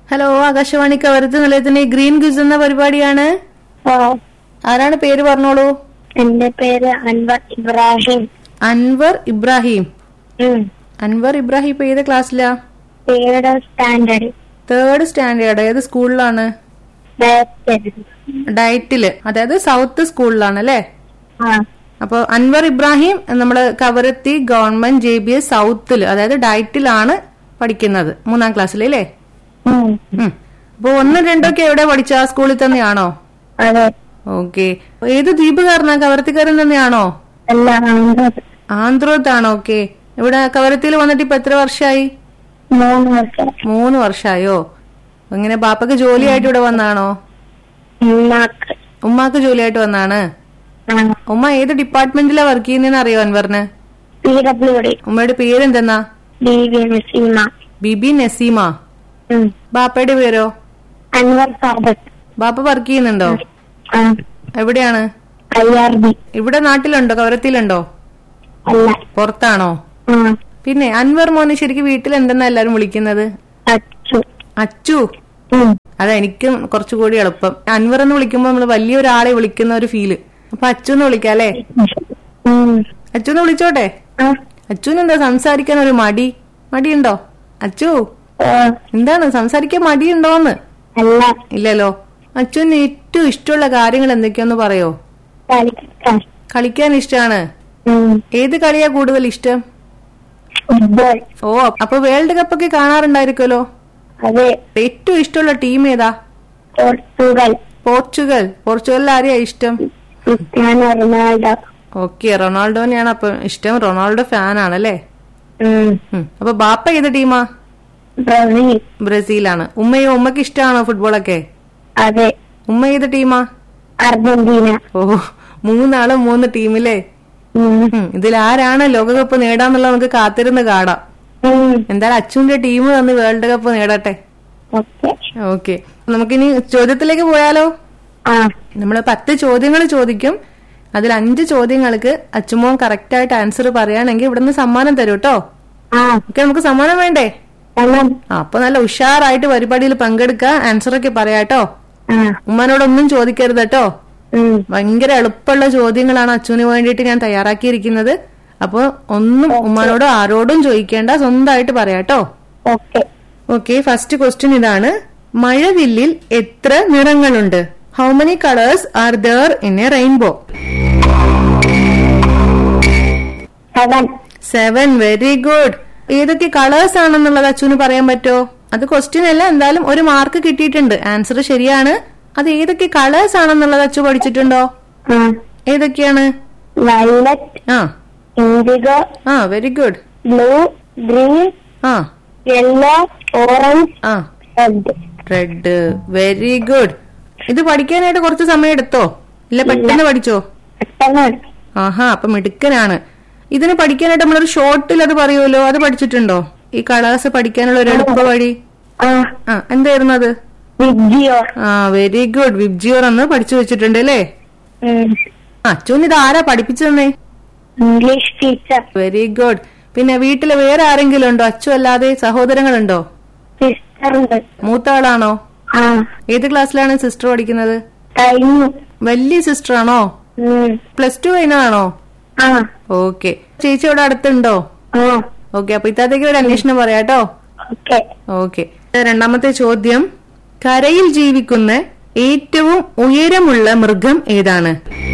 Hello Akashvani Kavaratti നിലയത്തിന്റെ green ഗുസ് എന്ന പരിപാടിയാണ് ഓ ആരാണ് പേര് പറഞ്ഞോളൂ എന്റെ പേര് അൻവർ ഇബ്രാഹിം അൻവർ ഇബ്രാഹിം ഉം. അൻവർ ഇബ്രാഹിം ഇപ്പൊ ഏത് ക്ലാസ്സിലാ തേർഡ് സ്റ്റാൻഡേർഡ് തേർഡ് സ്റ്റാൻഡേർഡ് ഏത് സ്കൂളിലാണ് ഡയറ്റില് അതായത് സൗത്ത് സ്കൂളിലാണ് അല്ലേ ആ അപ്പൊ അൻവർ ഇബ്രാഹിം നമ്മള് Kavaratti government J B S സൗത്തില് അതായത് ഡയറ്റിലാണ് പഠിക്കുന്നത് മൂന്നാം ക്ലാസ്സിൽ അല്ലേ ഉം. ഉം. അപ്പൊ ഒന്നും രണ്ടൊക്കെ എവിടെ പഠിച്ച ആ സ്കൂളിൽ തന്നെയാണോ അതെ ഓക്കെ ഏത് ദ്വീപുകാരനാ കവരത്തിക്കാരൻ തന്നെയാണോ എല്ലാം ആണത്. ആന്ധ്രോത്താണോ ഓക്കെ ഇവിടെ കവരത്തിയിൽ വന്നിട്ട് ഇപ്പൊ എത്ര വർഷമായി മൂന്ന് വർഷം മൂന്ന് വർഷമായോ ഇങ്ങനെ ബാപ്പക്ക് ജോലിയായിട്ട് ഇവിടെ വന്നാണോ ഉമ്മാക്ക് ഉമ്മാക്ക് ജോലിയായിട്ട് വന്നാണ് ആ ഉമ്മ ഏത് ഡിപ്പാർട്ട്മെന്റിലാ വർക്ക് ചെയ്യുന്നതെന്ന് അറിയോ അൻവറിന് പി ഡബ്ല്യു ഡി ഉമ്മയുടെ പേരെന്തെന്നാ ബി വി നസീമ ബിബി നസീമ ഉം. ബാപ്പയുടെ പേരോ അൻവർ സാദത്ത് ബാപ്പ വർക്ക് ചെയ്യുന്നുണ്ടോ ആ എവിടെയാണ് ഐ ആർ ബി ഇവിടെ നാട്ടിലുണ്ടോ കവരത്തിലുണ്ടോ അല്ല പുറത്താണോ ആ പിന്നെ അൻവർ മോനെ ശരിക്കും വീട്ടിൽ എന്തെന്നാ എല്ലാരും വിളിക്കുന്നത് അച്ചു അച്ചു ഉം. അതാ എനിക്കും കുറച്ചുകൂടി എളുപ്പം അൻവർ എന്ന് വിളിക്കുമ്പോൾ നമ്മൾ വലിയൊരാളെ വിളിക്കുന്ന ഒരു ഫീല് അപ്പൊ അച്ചു എന്ന് വിളിക്കാം അല്ലേ ഉം. അച്ചു എന്ന് വിളിച്ചോട്ടെ ആ അച്ചുവിന് എന്താ സംസാരിക്കാൻ ഒരു മടി മടിയുണ്ടോ അച്ചു ഓ എന്താണ് സംസാരിക്കാൻ മടിയുണ്ടോന്ന് അല്ല ഇല്ലല്ലോ അച്ചുവിന് ഏറ്റവും ഇഷ്ടമുള്ള കാര്യങ്ങൾ എന്തൊക്കെയാന്ന് പറയോ കളിക്കാൻ കളിക്കാൻ ഇഷ്ടമാണ് ഉം. ഏത് കളിയാ കൂടുതൽ ഇഷ്ടം ഫുട്ബോൾ ഓ അപ്പൊ വേൾഡ് കപ്പ് ഒക്കെ കാണാറുണ്ടായിരിക്കുമല്ലോ അതെ ഏറ്റവും ഇഷ്ടമുള്ള ടീം ഏതാ പോർച്ചുഗൽ പോർച്ചുഗൽ പോർച്ചുഗലിൽ ആരെയാ ഇഷ്ടം ക്രിസ്ത്യാനോ റൊണാൾഡോ ഓക്കെ റൊണാൾഡോനെയാണ് അപ്പൊ ഇഷ്ടം റൊണാൾഡോ ഫാൻ ആണല്ലേ ഉം. ഉം. അപ്പൊ ബാപ്പ ഏത് ടീമാ ബ്രസീൽ ബ്രസീലാണ് ഉമ്മയോ ഉമ്മക്ക് ഇഷ്ടമാണോ ഫുട്ബോളൊക്കെ അതെ ഉമ്മ ഏത് ടീമാ അർജന്റീന ഓ മൂന്നാളും മൂന്ന് ടീമില്ലേ ഉം. ഉം. ഇതിൽ ആരാണ് ലോകകപ്പ് നേടാന്നുള്ളത് നമുക്ക് കാത്തിരുന്ന് കാണാം ഉം. എന്തായാലും അച്ഛന്റെ ടീം വന്ന് വേൾഡ് കപ്പ് നേടട്ടെ ഓക്കെ ഓക്കെ നമുക്കിനി ചോദ്യത്തിലേക്ക് പോയാലോ ആ നമ്മൾ പത്ത് ചോദ്യങ്ങൾ ചോദിക്കും അതിൽ അഞ്ച് ചോദ്യങ്ങൾക്ക് അച്ചുമോൻ കറക്റ്റ് ആയിട്ട് ആൻസർ പറയുകയാണെങ്കിൽ ഇവിടുന്ന് സമ്മാനം തരും കേട്ടോ ആ ഓക്കെ നമുക്ക് സമ്മാനം വേണ്ടേ പണം ആ, അപ്പൊ നല്ല ഉഷാറായിട്ട് പരിപാടിയിൽ പങ്കെടുക്കുക ആൻസർ ഒക്കെ പറയാട്ടോ ആ ഉമ്മനോടൊന്നും ചോദിക്കരുത് കേട്ടോ ഉം. ഭയങ്കര എളുപ്പമുള്ള ചോദ്യങ്ങളാണ് അച്ഛന് വേണ്ടിയിട്ട് ഞാൻ തയ്യാറാക്കിയിരിക്കുന്നത് അപ്പൊ ഒന്നും ഉമ്മാനോടോ ആരോടും ചോദിക്കേണ്ട സ്വന്തമായിട്ട് പറയാട്ടോ ഓക്കെ ഓക്കെ ഫസ്റ്റ് ക്വസ്റ്റ്യൻ ഇതാണ് മഴവില്ലിൽ എത്ര നിറങ്ങളുണ്ട് how many colours are there in a rainbow seven seven very good ഏതൊക്കെ കളേഴ്സ് ആണെന്നുള്ളത് അച്ഛന് പറയാൻ പറ്റോ അത് ക്വസ്റ്റ്യൻ അല്ല എന്തായാലും ഒരു മാർക്ക് കിട്ടിയിട്ടുണ്ട് ആൻസർ ശരിയാണ് അത് ഏതൊക്കെ കളേഴ്സ് ആണെന്നുള്ളത് അച്ചു പഠിച്ചിട്ടുണ്ടോ ആ ഏതൊക്കെയാണ് violet ah indigo ah very good blue green ah yellow orange ah red red very good ഇത് പഠിക്കാനായിട്ട് കുറച്ച് സമയം എടുത്തോ ഇല്ല പെട്ടെന്ന് പഠിച്ചോ പെട്ടെന്ന് ആഹാ അപ്പൊ മിടുക്കനാണ് ഇതിന് പഠിക്കാനായിട്ട് നമ്മളൊരു ഷോർട്ടിൽ അത് പറയുമല്ലോ അത് പഠിച്ചിട്ടുണ്ടോ ഈ കളേഴ്സ് പഠിക്കാനുള്ള ഒരു എളുപ്പ വഴി ആ ആ എന്തായിരുന്നു അത് വിജിയോ ആ വെരി ഗുഡ് വിബ്ജിയോർ എന്ന് പഠിച്ചു വെച്ചിട്ടുണ്ട് അല്ലേ ഉം. അച്ഛൻ ഇത് ആരാ പഠിപ്പിച്ചു തന്നേ ഇംഗ്ലീഷ് ടീച്ചർ വെരി ഗുഡ് പിന്നെ വീട്ടില് വേറെ ആരെങ്കിലും ഉണ്ടോ അച്ചു അല്ലാതെ സഹോദരങ്ങളുണ്ടോ സിസ്റ്റർ ഉണ്ട് മൂത്ത ആളാണോ ആ ഏത് ക്ലാസ്സിലാണ് സിസ്റ്റർ പഠിക്കുന്നത് കഴിഞ്ഞു വലിയ സിസ്റ്റർ ആണോ ഉം. പ്ലസ് ടു കഴിഞ്ഞതാണോ ആ ഓക്കെ ചേച്ചി ഇവിടെ അടുത്തുണ്ടോ ആ ഓക്കെ അപ്പൊ ഇത്താത്തേക്ക് ഒരു അന്വേഷണം പറയാട്ടോ ഓക്കെ ഓക്കെ രണ്ടാമത്തെ ചോദ്യം കരയിൽ ജീവിക്കുന്ന ഏറ്റവും ഉയരമുള്ള മൃഗം ഏതാണ്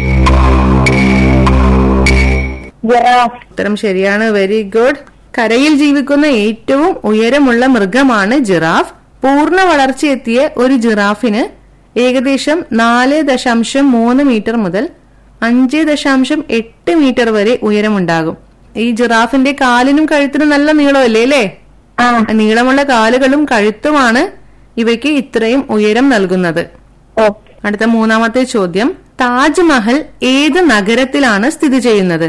ജിറാഫ് ഉത്തരം ശരിയാണ് വെരി ഗുഡ് കരയിൽ ജീവിക്കുന്ന ഏറ്റവും ഉയരമുള്ള മൃഗമാണ് ജിറാഫ് പൂർണ്ണ വളർച്ചയെത്തിയ ഒരു ജിറാഫിന് ഏകദേശം നാല് ദശാംശം മൂന്ന് മീറ്റർ മുതൽ അഞ്ച് ദശാംശം എട്ട് മീറ്റർ വരെ ഉയരമുണ്ടാകും ഈ ജിറാഫിന്റെ കാലിനും കഴുത്തിനും നല്ല നീളമല്ലേ അല്ലേ ആ നീളമുള്ള കാലുകളും കഴുത്തുമാണ് ഇവയ്ക്ക് ഇത്രയും ഉയരം നൽകുന്നത് ഓക്കെ അടുത്ത മൂന്നാമത്തെ ചോദ്യം താജ്മഹൽ ഏത് നഗരത്തിലാണ് സ്ഥിതി ചെയ്യുന്നത്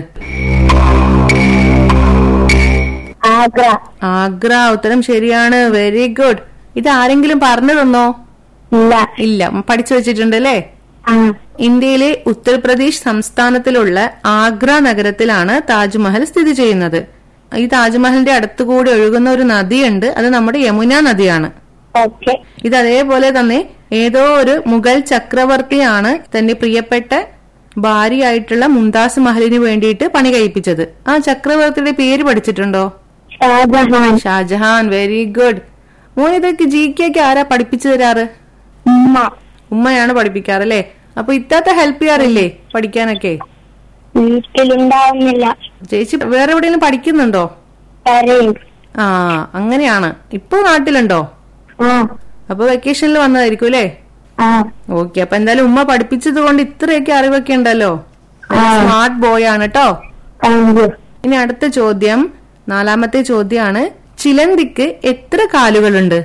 ആഗ്ര ആഗ്ര ഉത്തരം ശരിയാണ് വെരി ഗുഡ് ഇത് ആരെങ്കിലും പറഞ്ഞു തന്നോ ഇല്ല ഇല്ല പഠിച്ചു വെച്ചിട്ടുണ്ട് അല്ലേ ആ ഇന്ത്യയിലെ ഉത്തർപ്രദേശ് സംസ്ഥാനത്തിലുള്ള ആഗ്ര നഗരത്തിലാണ് താജ്മഹൽ സ്ഥിതി ചെയ്യുന്നത് ഈ താജ്മഹലിന്റെ അടുത്തുകൂടി ഒഴുകുന്ന ഒരു നദിയുണ്ട് അത് നമ്മുടെ യമുന നദിയാണ് ഓക്കെ ഇത് അതേപോലെ തന്നെ ഏതോ ഒരു മുഗൾ ചക്രവർത്തിയാണ് തന്റെ പ്രിയപ്പെട്ട ഭാര്യയായിട്ടുള്ള മുംതാസ് മഹലിന് വേണ്ടിയിട്ട് പണി കഴിപ്പിച്ചത് ആ ചക്രവർത്തിയുടെ പേര് പഠിച്ചിട്ടുണ്ടോ ഷാജഹാൻ ഷാജഹാൻ വെരി ഗുഡ് മോൻ ഇതൊക്കെ ജി കെ ഒക്കെ ആരാ പഠിപ്പിച്ചു തരാറ് ഉമ്മ ഉമ്മയാണ് പഠിപ്പിക്കാറ് അല്ലേ അപ്പൊ ഇത്താത്ത ഹെൽപ്പ് ചെയ്യാറില്ലേ പഠിക്കാനൊക്കെ വീട്ടിലുണ്ടാവുന്നില്ല ചേച്ചി വേറെ എവിടെയെങ്കിലും പഠിക്കുന്നുണ്ടോ കരയും ആ അങ്ങനെയാണ് ഇപ്പൊ നാട്ടിലുണ്ടോ ആ അപ്പൊ വെക്കേഷനിൽ വന്നതായിരിക്കും അല്ലേ ആ ഓക്കെ അപ്പൊ എന്തായാലും ഉമ്മ പഠിപ്പിച്ചത് കൊണ്ട് ഇത്രയൊക്കെ അറിവൊക്കെ ഉണ്ടല്ലോ സ്മാർട്ട് ബോയ് ആണ് കേട്ടോ താങ്ക് യു ഇനി അടുത്ത ചോദ്യം നാലാമത്തെ ചോദ്യമാണ് ചിലന്തിക്ക് എത്ര കാലുകളുണ്ട്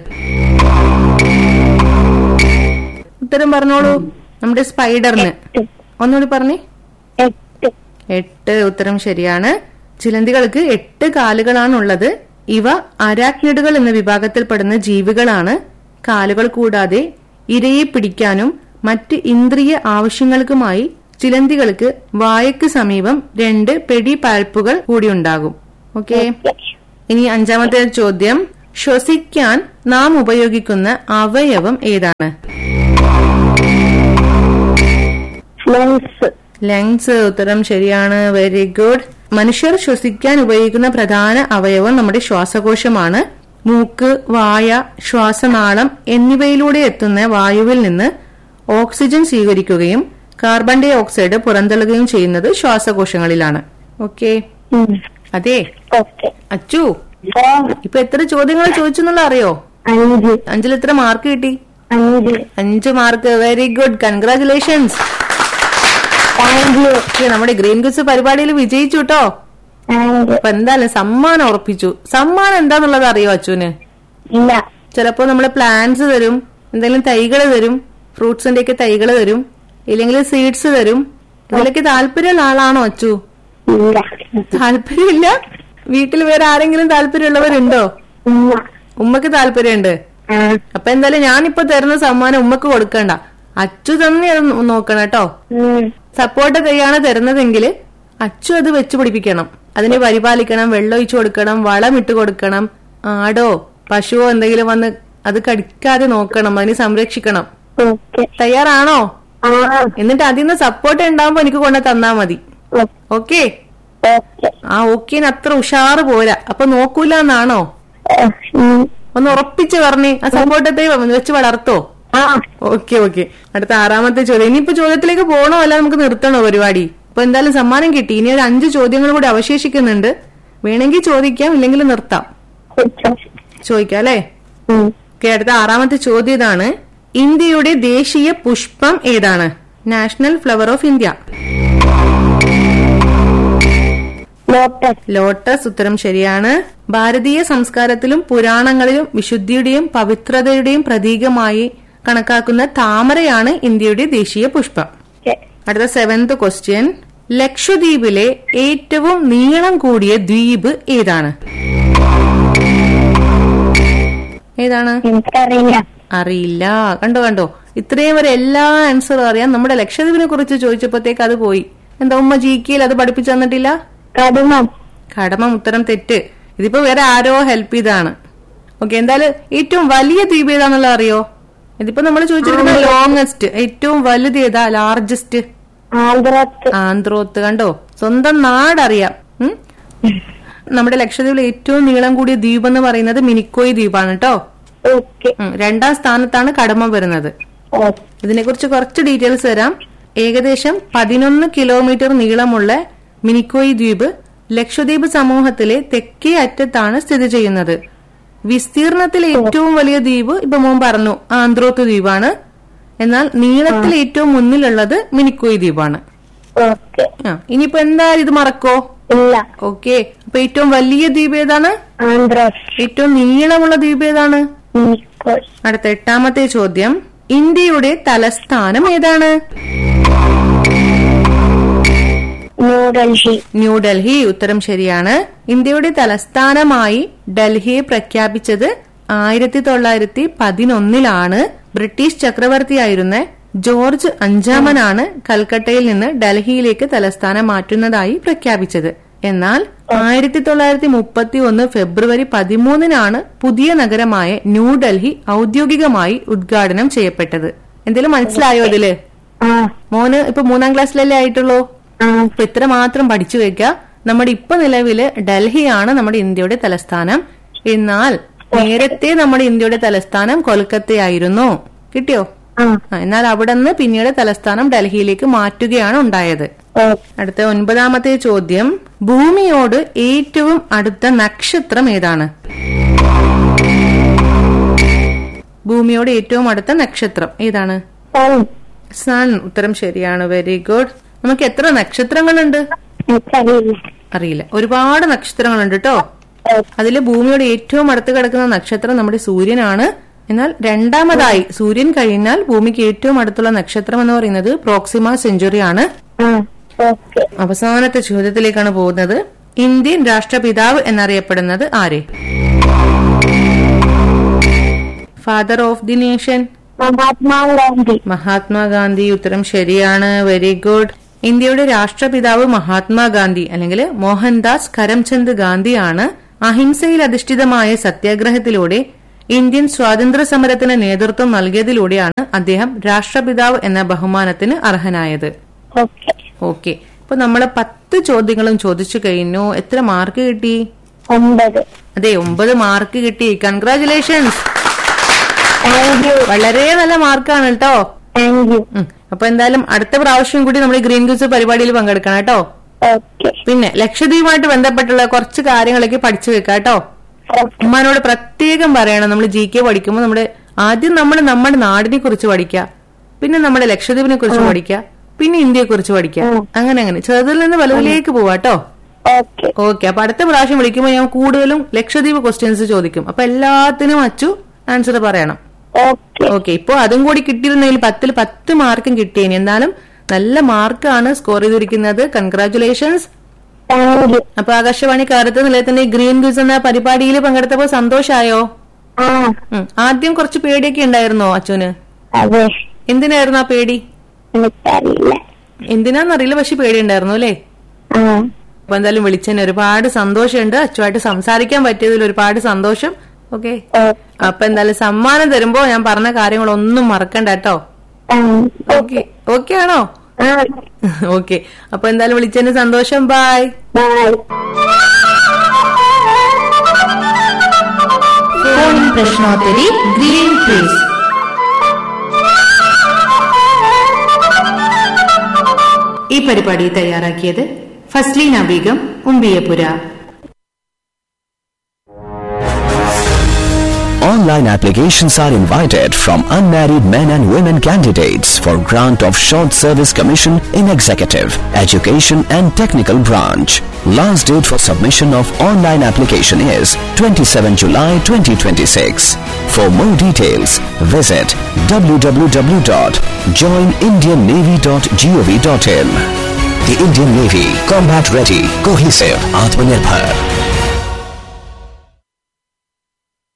ഉത്തരം പറഞ്ഞോളൂ നമ്മുടെ സ്പൈഡറിന് എട്ട് ഒന്നുകൂടി പറഞ്ഞേ എട്ട് എട്ട് ഉത്തരം ശരിയാണ് ചിലന്തികൾക്ക് എട്ട് കാലുകളാണുള്ളത് ഇവ അരാക്നിഡുകൾ എന്ന വിഭാഗത്തിൽപ്പെടുന്ന ജീവികളാണ് കാലുകൾ കൂടാതെ ഇരയെ പിടിക്കാനും മറ്റ് ഇന്ദ്രിയ ആവശ്യങ്ങൾക്കുമായി ചിലന്തികൾക്ക് വായയ്ക്ക് സമീപം രണ്ട് പെടി പാൽപ്പുകൾ കൂടിയുണ്ടാകും ഓക്കെ ഇനി അഞ്ചാമത്തെ ചോദ്യം ശ്വസിക്കാൻ നാം ഉപയോഗിക്കുന്ന അവയവം ഏതാണ് ലങ്സ് ലങ്സ് ഉത്തരം ശരിയാണ് വെരി ഗുഡ് മനുഷ്യർ ശ്വസിക്കാൻ ഉപയോഗിക്കുന്ന പ്രധാന അവയവം നമ്മുടെ ശ്വാസകോശമാണ് മൂക്ക് വായ ശ്വാസനാളം എന്നിവയിലൂടെ എത്തുന്ന വായുവിൽ നിന്ന് ഓക്സിജൻ സ്വീകരിക്കുകയും കാർബൺ ഡൈ ഓക്സൈഡ് പുറന്തള്ളുകയും ചെയ്യുന്നത് ശ്വാസകോശങ്ങളിലാണ് ഓക്കെ അതെ ഓക്കെ അച്ചു ഓ ഇപ്പൊ എത്ര ചോദ്യങ്ങൾ ചോദിച്ചെന്നുള്ള അറിയോ അഞ്ച് അഞ്ചിൽ എത്ര മാർക്ക് കിട്ടി അഞ്ച് അഞ്ച് mark very good congratulations thank you നമ്മുടെ ഗ്രീൻ ഗുഡ്സ് പരിപാടിയിൽ വിജയിച്ചു കേട്ടോ താങ്ക് യു അപ്പൊ എന്തായാലും സമ്മാനം ഉറപ്പിച്ചു സമ്മാനം എന്താന്നുള്ളത് അറിയോ അച്ചുവിന് ഇല്ല ചിലപ്പോ നമ്മള് പ്ലാന്റ്സ് തരും എന്തെങ്കിലും തൈകൾ തരും ഫ്രൂട്ട്സിന്റെ ഒക്കെ തൈകൾ തരും ഇല്ലെങ്കിൽ സീഡ്സ് തരും ഇതിലൊക്കെ താല്പര്യമുള്ള ആളാണോ അച്ചു ഇല്ല താല്പര്യമില്ല വീട്ടിൽ വേറെ ആരെങ്കിലും താല്പര്യമുള്ളവരുണ്ടോ ഉമ്മ ഉമ്മക്ക് താല്പര്യമുണ്ട് ആ അപ്പൊ എന്തായാലും ഞാനിപ്പോ തരുന്ന സമ്മാനം ഉമ്മക്ക് കൊടുക്കണ്ട അച്ചു തന്നെ അത് നോക്കണം കേട്ടോ ഉം. സപ്പോർട്ട് തൈയാണ് തരുന്നതെങ്കിൽ അച്ചു അത് വെച്ച് പിടിപ്പിക്കണം അതിനെ പരിപാലിക്കണം വെള്ളം ഒഴിച്ചു കൊടുക്കണം വളം ഇട്ട് കൊടുക്കണം ആടോ പശുവോ എന്തെങ്കിലും വന്ന് അത് കടിക്കാതെ നോക്കണം അതിനെ സംരക്ഷിക്കണം ഓക്കെ തയ്യാറാണോ ആ എന്നിട്ട് അതിൽ നിന്ന് സപ്പോർട്ട് ഉണ്ടാവുമ്പോ എനിക്ക് കൊണ്ട് തന്നാ മതി ഓക്കെ ഓക്കെ ആ ഓക്കേന് അത്ര ഉഷാറ് പോരാ അപ്പൊ നോക്കൂല എന്നാണോ ഉം. ഒന്ന് ഉറപ്പിച്ച് പറഞ്ഞേ ആ സപ്പോർട്ട് തൈ വെച്ച് വളർത്തോ ആ ഓക്കെ ഓക്കെ അടുത്ത ആറാമത്തെ ചോദ്യം ഇനിയിപ്പോ ചോദ്യത്തിലേക്ക് പോകണോ അല്ല നമുക്ക് നിർത്തണോ പരിപാടി അപ്പൊ എന്തായാലും സമ്മാനം കിട്ടി ഇനി ഒരു അഞ്ച് ചോദ്യങ്ങൾ കൂടി അവശേഷിക്കുന്നുണ്ട് വേണമെങ്കിൽ ചോദിക്കാം ഇല്ലെങ്കിൽ നിർത്താം ചോദിക്കാം അല്ലേ ഉം. ഓക്കെ അടുത്ത ആറാമത്തെ ചോദ്യം ഇതാണ് ഇന്ത്യയുടെ ദേശീയ പുഷ്പം ഏതാണ് national flower of India lotus lotus ഉത്തരം ശരിയാണ് ഭാരതീയ സംസ്കാരത്തിലും പുരാണങ്ങളിലും വിശുദ്ധിയുടെയും പവിത്രതയുടെയും പ്രതീകമായി കണക്കാക്കുന്ന താമരയാണ് ഇന്ത്യയുടെ ദേശീയ പുഷ്പം ഓക്കെ അടുത്ത സെവൻത് ക്വസ്റ്റ്യൻ ലക്ഷദ്വീപിലെ ഏറ്റവും നീളം കൂടിയ ദ്വീപ് ഏതാണ് ഏതാണ് എനിക്കറിയില്ല അറിയില്ല കണ്ടോ കണ്ടോ ഇത്രയും വരെ എല്ലാ ആൻസറും അറിയാം നമ്മുടെ ലക്ഷദ്വീപിനെ കുറിച്ച് ചോദിച്ചപ്പോഴത്തേക്ക് അത് പോയി എന്താ ഉമ്മ ജി കെയിൽ അത് പഠിപ്പിച്ചു തന്നിട്ടില്ല കടുമം കടമ ഉത്തരം തെറ്റ് ഇതിപ്പോ വേറെ ആരോ ഹെൽപ്പ് ചെയ്താണ് ഓക്കെ എന്തായാലും ഏറ്റവും വലിയ ദ്വീപ് ഏതാന്നുള്ളത് അറിയോ ഇതിപ്പോ നമ്മൾ ചോദിച്ചിരിക്കുന്നത് ലോങ്ങസ്റ്റ് ഏറ്റവും വലുത് ഏതാ ലാർജസ്റ്റ് ആന്ധ്രത്ത് ആന്ധ്രോത്ത് കണ്ടോ സ്വന്തം നാടറിയാം ഉം? നമ്മുടെ ലക്ഷദ്വീപിലെ ഏറ്റവും നീളം കൂടിയ ദ്വീപ് എന്ന് പറയുന്നത് മിനിക്കോയ് ദ്വീപാണ് കേട്ടോ ഓക്കെ ഉം, രണ്ടാം സ്ഥാനത്താണ് കടമ വരുന്നത് ഓക്കെ ഇതിനെക്കുറിച്ച് കുറച്ച് ഡീറ്റെയിൽസ് തരാം ഏകദേശം പതിനൊന്ന് കിലോമീറ്റർ നീളമുള്ള മിനിക്കോയ് ദ്വീപ് ലക്ഷദ്വീപ് സമൂഹത്തിലെ തെക്കേ അറ്റത്താണ് സ്ഥിതി ചെയ്യുന്നത് വിസ്തീർണത്തിൽ ഏറ്റവും വലിയ ദ്വീപ് ഇപ്പൊ മോൻ പറഞ്ഞു ആന്ധ്രോത്ത് ദ്വീപാണ് എന്നാൽ നീളത്തിൽ ഏറ്റവും മുന്നിലുള്ളത് മിനിക്കോയ് ദ്വീപാണ് ഓക്കെ ആ ഇനിയിപ്പോ എന്തായാലും ഇത് മറക്കോ ഇല്ല ഓക്കെ അപ്പൊ ഏറ്റവും വലിയ ദ്വീപ് ഏതാണ് ആന്ധ്രാസ് ഏറ്റവും നീളമുള്ള ദ്വീപ് ഏതാണ് മിനിക്കോയ് അടുത്ത എട്ടാമത്തെ ചോദ്യം ഇന്ത്യയുടെ തലസ്ഥാനം ഏതാണ് ന്യൂഡൽഹി ന്യൂഡൽഹി ഉത്തരം ശരിയാണ് ഇന്ത്യയുടെ തലസ്ഥാനമായി ഡൽഹിയെ പ്രഖ്യാപിച്ചത് ആയിരത്തി തൊള്ളായിരത്തി പതിനൊന്നിലാണ് ബ്രിട്ടീഷ് ചക്രവർത്തിയായിരുന്ന ജോർജ് അഞ്ചാമനാണ് കൽക്കട്ടയിൽ നിന്ന് ഡൽഹിയിലേക്ക് തലസ്ഥാനം മാറ്റുന്നതായി പ്രഖ്യാപിച്ചത് എന്നാൽ ആയിരത്തി തൊള്ളായിരത്തി മുപ്പത്തി ഒന്ന് ഫെബ്രുവരി പതിമൂന്നിനാണ് പുതിയ നഗരമായ ന്യൂഡൽഹി ഔദ്യോഗികമായി ഉദ്ഘാടനം ചെയ്യപ്പെട്ടത് എന്തെങ്കിലും മനസ്സിലായോ ഇതില് ആ മോന് ഇപ്പൊ മൂന്നാം ക്ലാസ്സിലല്ലേ ആയിട്ടുള്ളൂ ആ അപ്പൊ ഇത്ര മാത്രം പഠിച്ചു വെക്ക നമ്മുടെ ഇപ്പൊ നിലവില് ഡൽഹിയാണ് നമ്മുടെ ഇന്ത്യയുടെ തലസ്ഥാനം എന്നാൽ നേരത്തെ നമ്മുടെ ഇന്ത്യയുടെ തലസ്ഥാനം കൊൽക്കത്തയായിരുന്നു കിട്ടിയോ ആ ആ, എന്നാൽ അവിടെ നിന്ന് പിന്നീട് തലസ്ഥാനം ഡൽഹിയിലേക്ക് മാറ്റുകയാണ് ഉണ്ടായത് ഓക്കെ അടുത്ത ഒൻപതാമത്തെ ചോദ്യം ഭൂമിയോട് ഏറ്റവും അടുത്ത നക്ഷത്രം ഏതാണ് ഭൂമിയോട് ഏറ്റവും അടുത്ത നക്ഷത്രം ഏതാണ് സൺ സൺ ഉത്തരം ശരിയാണ് വെരി ഗുഡ് നമുക്ക് എത്ര നക്ഷത്രങ്ങളുണ്ട് എനിക്കറിയില്ല അറിയില്ല ഒരുപാട് നക്ഷത്രങ്ങളുണ്ട് കേട്ടോ ഓക്കെ അതില് ഭൂമിയോട് ഏറ്റവും അടുത്ത് കിടക്കുന്ന നക്ഷത്രം നമ്മുടെ സൂര്യനാണ് എന്നാൽ രണ്ടാമതായി സൂര്യൻ കഴിഞ്ഞാൽ ഭൂമിക്ക് ഏറ്റവും അടുത്തുള്ള നക്ഷത്രം എന്ന് പറയുന്നത് പ്രോക്സിമ സെഞ്ചുറി ആണ് ആ ഓക്കെ അവസാനത്തെ ചോദ്യത്തിലേക്കാണ് പോകുന്നത് ഇന്ത്യൻ രാഷ്ട്രപിതാവ് എന്നറിയപ്പെടുന്നത് ആരെ father of the nation Mahatma Gandhi Mahatma Gandhi ഉത്തരം ശരിയാണ് വെരി ഗുഡ് ഇന്ത്യയുടെ രാഷ്ട്രപിതാവ് മഹാത്മാഗാന്ധി അല്ലെങ്കിൽ മോഹൻദാസ് കരംചന്ദ് ഗാന്ധിയാണ് അഹിംസയിൽ അധിഷ്ഠിതമായ സത്യാഗ്രഹത്തിലൂടെ ഇന്ത്യൻ സ്വാതന്ത്ര്യ സമരത്തിന് നേതൃത്വം നൽകിയതിലൂടെയാണ് അദ്ദേഹം രാഷ്ട്രപിതാവ് എന്ന ബഹുമാനത്തിന് അർഹനായത് ഓക്കെ ഓക്കെ ഇപ്പൊ നമ്മള് പത്ത് ചോദ്യങ്ങളും ചോദിച്ചു കഴിഞ്ഞു എത്ര മാർക്ക് കിട്ടി ഒമ്പത് അതെ ഒമ്പത് മാർക്ക് കിട്ടി കൺഗ്രാചുലേഷൻസ് താങ്ക് യു വളരെ നല്ല മാർക്കാണ് കേട്ടോ താങ്ക് യു ഉം. അപ്പൊ എന്തായാലും അടുത്ത പ്രാവശ്യം കൂടി നമ്മൾ ഗ്രീൻ ക്യൂസ് പരിപാടിയിൽ പങ്കെടുക്കണം കേട്ടോ ഓക്കെ പിന്നെ ലക്ഷദ്വീപുമായിട്ട് ബന്ധപ്പെട്ടുള്ള കുറച്ച് കാര്യങ്ങളൊക്കെ പഠിച്ചു വെക്കാം കേട്ടോ ഓക്കെ ഉമ്മാനോട് പ്രത്യേകം പറയണം നമ്മൾ ജി കെ പഠിക്കുമ്പോൾ നമ്മുടെ ആദ്യം നമ്മൾ നമ്മുടെ നാടിനെ കുറിച്ച് പഠിക്കുക പിന്നെ നമ്മുടെ ലക്ഷദ്വീപിനെ കുറിച്ച് പഠിക്കുക പിന്നെ ഇന്ത്യയെ കുറിച്ച് പഠിക്കുക ഉം. അങ്ങനെ അങ്ങനെ ചെറുതിൽ നിന്ന് വലുതിലേക്ക് പോവാ കേട്ടോ ഓക്കെ ഓക്കെ അപ്പൊ അടുത്ത പ്രാവശ്യം വിളിക്കുമ്പോൾ ഞാൻ കൂടുതലും ലക്ഷദ്വീപ് ക്വസ്റ്റ്യൻസ് ചോദിക്കും അപ്പൊ എല്ലാത്തിനും അച്ചു ആൻസർ പറയണം ഓക്കെ ഓക്കെ ഇപ്പൊ അതും കൂടി കിട്ടിയിരുന്നെങ്കിൽ പത്തിൽ പത്ത് മാർക്കും കിട്ടിയേനെ എന്നാലും നല്ല മാർക്കാണ് സ്കോർ ചെയ്തിരിക്കുന്നത് കൺഗ്രാറ്റുലേഷൻസ് താങ്ക് യു അപ്പൊ ആകാശവാണി കാലത്ത് നിലയത്തിന്റെ ഗ്രീൻ ക്യൂസ് എന്ന പരിപാടിയിൽ പങ്കെടുത്തപ്പോ സന്തോഷായോ ആ ഉം. ആദ്യം കുറച്ച് പേടിയൊക്കെ ഉണ്ടായിരുന്നോ അച്ഛന് അതെ എന്തിനായിരുന്നു ആ പേടി എനിക്കറിയില്ല എന്തിനാന്നറിയില്ല പക്ഷെ പേടി ഉണ്ടായിരുന്നു അല്ലേ ആ അപ്പൊ എന്തായാലും വിളിച്ചതിന് ഒരുപാട് സന്തോഷമുണ്ട് അച്ചുമായിട്ട് സംസാരിക്കാൻ പറ്റിയതിൽ ഒരുപാട് സന്തോഷം ഓക്കെ ഓക്കെ അപ്പൊ എന്തായാലും സമ്മാനം തരുമ്പോ ഞാൻ പറഞ്ഞ കാര്യങ്ങളൊന്നും മറക്കണ്ട കേട്ടോ ഓക്കെ ഓക്കെ ആണോ ആ ഓക്കെ അപ്പൊ എന്തായാലും വിളിച്ചതിന് സന്തോഷം ബൈ ബൈ പ്രശ്നോത്തരി ഗ്രീൻ പ്ലേസ് ഈ പരിപാടി തയ്യാറാക്കിയത് Fasleena Begum ഉമ്പിയപുര Online applications are invited from unmarried men and women candidates for grant of short service commission in executive, education and technical branch. Last date for submission of online application is 27 July 2026. For more details, visit www.joinindiannavy.gov.in. The Indian Navy, combat ready, cohesive, Atmanirbhar.